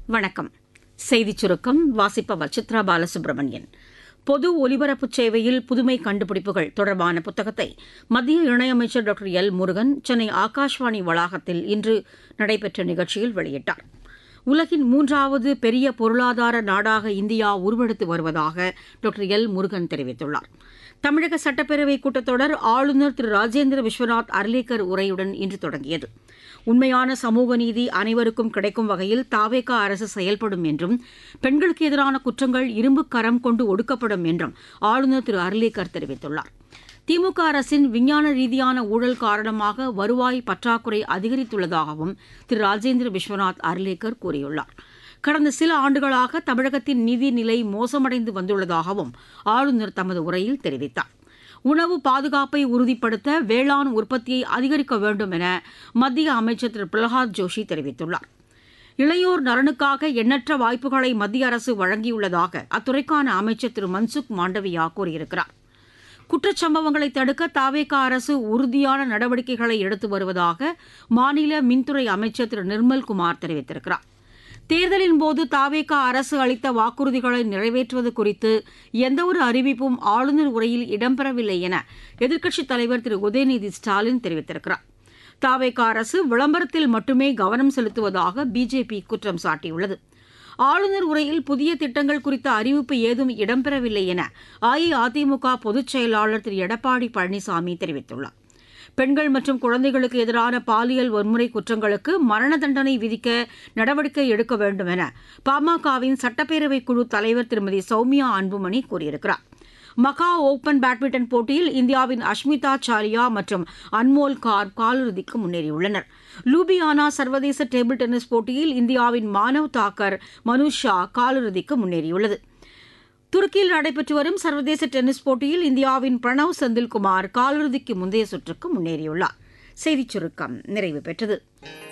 வணக்கம் செய்திச் சுருக்கம் வாசிப்பவர் சித்ரா பாலசுப்ரமணியன் பொது ஒலிபரப்பு சேவையில் புதுமை கண்டுபிடிப்புகள் தொடர்பான புத்தகத்தை மத்திய இணையமைச்சர் டாக்டர் எல் முருகன் சென்னை ஆகாஷ்வாணி வளாகத்தில் இன்று நடைபெற்ற நிகழ்ச்சியில் வெளியிட்டார் உலகின் மூன்றாவது பெரிய பொருளாதார நாடாக இந்தியா உருவெடுத்து வருவதாக டாக்டர் எல் முருகன் தெரிவித்துள்ளார் தமிழக சட்டப்பேரவை கூட்டத்தொடர் ஆளுநர் திரு ராஜேந்திர விஸ்வநாத் அர்லேக்கர் உரையுடன் இன்று தொடங்கியது உண்மையான சமூக நீதி அனைவருக்கும் கிடைக்கும் வகையில் தாவேகா அரசு செயல்படும் என்றும் பெண்களுக்கு எதிரான குற்றங்கள் இரும்பு கரம் கொண்டு ஒடுக்கப்படும் என்றும் ஆளுநர் திரு அர்லேக்கர் தெரிவித்துள்ளார் திமுக அரசின் விஞ்ஞான ரீதியான ஊழல் காரணமாக வருவாய் பற்றாக்குறை அதிகரித்துள்ளதாகவும் திரு ராஜேந்திர விஸ்வநாத் அர்லேக்கர் கூறியுள்ளார் கடந்த சில ஆண்டுகளாக தமிழகத்தின் நிதிநிலை மோசமடைந்து வந்துள்ளதாகவும் ஆளுநர் தமது உரையில் தெரிவித்தார் உணவு பாதுகாப்பை உறுதிப்படுத்த வேளாண் உற்பத்தியை அதிகரிக்க வேண்டும் என மத்திய அமைச்சர் திரு பிரகலாத் ஜோஷி தெரிவித்துள்ளார் இளையோர் நலனுக்காக எண்ணற்ற வாய்ப்புகளை மத்திய அரசு வழங்கியுள்ளதாக அத்துறைக்கான அமைச்சர் திரு மன்சுக் மாண்டவியா கூறியிருக்கிறார் குற்றச்சம்பவங்களை தடுக்க தாவேகா அரசு உறுதியான நடவடிக்கைகளை எடுத்து வருவதாக மாநில மின்துறை அமைச்சர் திரு நிர்மல்குமார் தெரிவித்திருக்கிறார் தேர்தலின் போது தாவேகா அரசு அளித்த வாக்குறுதிகளை நிறைவேற்றுவது குறித்து எந்தவொரு அறிவிப்பும் ஆளுநர் உரையில் இடம்பெறவில்லை என எதிர்க்கட்சித் தலைவர் திரு உதயநிதி ஸ்டாலின் தெரிவித்திருக்கிறார் தாவேகா அரசு விளம்பரத்தில் மட்டுமே கவனம் செலுத்துவதாக பிஜேபி குற்றம் சாட்டியுள்ளது ஆளுநர் உரையில் புதிய திட்டங்கள் குறித்த அறிவிப்பு ஏதும் இடம்பெறவில்லை என அஇஅதிமுக பொதுச் செயலாளர் திரு எடப்பாடி பழனிசாமி தெரிவித்துள்ளார் பெண்கள் மற்றும் குழந்தைகளுக்கு எதிரான பாலியல் வன்முறை குற்றங்களுக்கு மரண தண்டனை விதிக்க நடவடிக்கை எடுக்க வேண்டும் என பாமகவின் சட்டப்பேரவை குழு தலைவர் திருமதி சௌமியா அன்புமணி கூறியிருக்கிறார் மகா ஓபன் பேட்மிண்டன் போட்டியில் இந்தியாவின் அஷ்மிதா சாலியா மற்றும் அன்மோல் கார் காலிறுதிக்கு முன்னேறியுள்ளனர் லூபியானா சர்வதேச டேபிள் டென்னிஸ் போட்டியில் இந்தியாவின் மானவ் தாக்கர் மனுஷ் ஷா காலிறுதிக்கு முன்னேறியுள்ளது துருக்கியில் நடைபெற்று வரும் சர்வதேச டென்னிஸ் போட்டியில் இந்தியாவின் பிரணவ் செந்தில்குமார் காலிறுதிக்கு முந்தைய சுற்றுக்கு முன்னேறியுள்ளார் செய்திச் சுருக்கம் நிறைவு பெற்றது